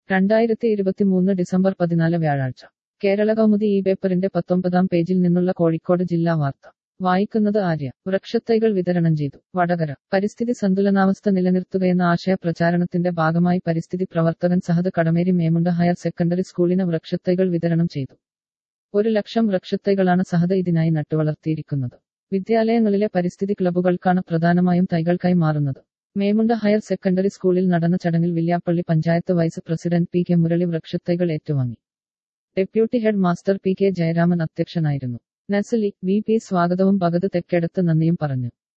രണ്ടായിരത്തി ഇരുപത്തിമൂന്ന് ഡിസംബർ പതിനാല് വ്യാഴാഴ്ച കേരള കൗമുദി ഈ പേപ്പറിന്റെ പത്തൊമ്പതാം പേജിൽ നിന്നുള്ള കോഴിക്കോട് ജില്ലാ വാർത്ത വായിക്കുന്നത് ആര്യ വൃക്ഷത്തൈകൾ വിതരണം ചെയ്തു വടകര പരിസ്ഥിതി സന്തുലനാവസ്ഥ നിലനിർത്തുകയെന്ന ആശയ പ്രചാരണത്തിന്റെ ഭാഗമായി പരിസ്ഥിതി പ്രവർത്തകൻ സഹദ് കടമേരി മേമുണ്ട ഹയർ സെക്കൻഡറി സ്കൂളിന് വൃക്ഷത്തൈകൾ വിതരണം ചെയ്തു ഒരു ലക്ഷം വൃക്ഷത്തൈകളാണ് സഹദ ഇതിനായി നട്ടുവളർത്തിയിരിക്കുന്നത് വിദ്യാലയങ്ങളിലെ പരിസ്ഥിതി ക്ലബ്ബുകൾക്കാണ് പ്രധാനമായും തൈകൾക്കായി മാറുന്നത് മേമുണ്ട ഹയർ സെക്കൻഡറി സ്കൂളിൽ നടന്ന ചടങ്ങിൽ Villiappally panchayat vice president P K Murali വൃക്ഷത്തൈകൾ ഏറ്റുവാങ്ങി deputy head master P K Jayaraman അധ്യക്ഷനായിരുന്നു നസലി വി പി സ്വാഗതവും ഭഗത് തെക്കെടുത്ത് നന്ദിയും പറഞ്ഞു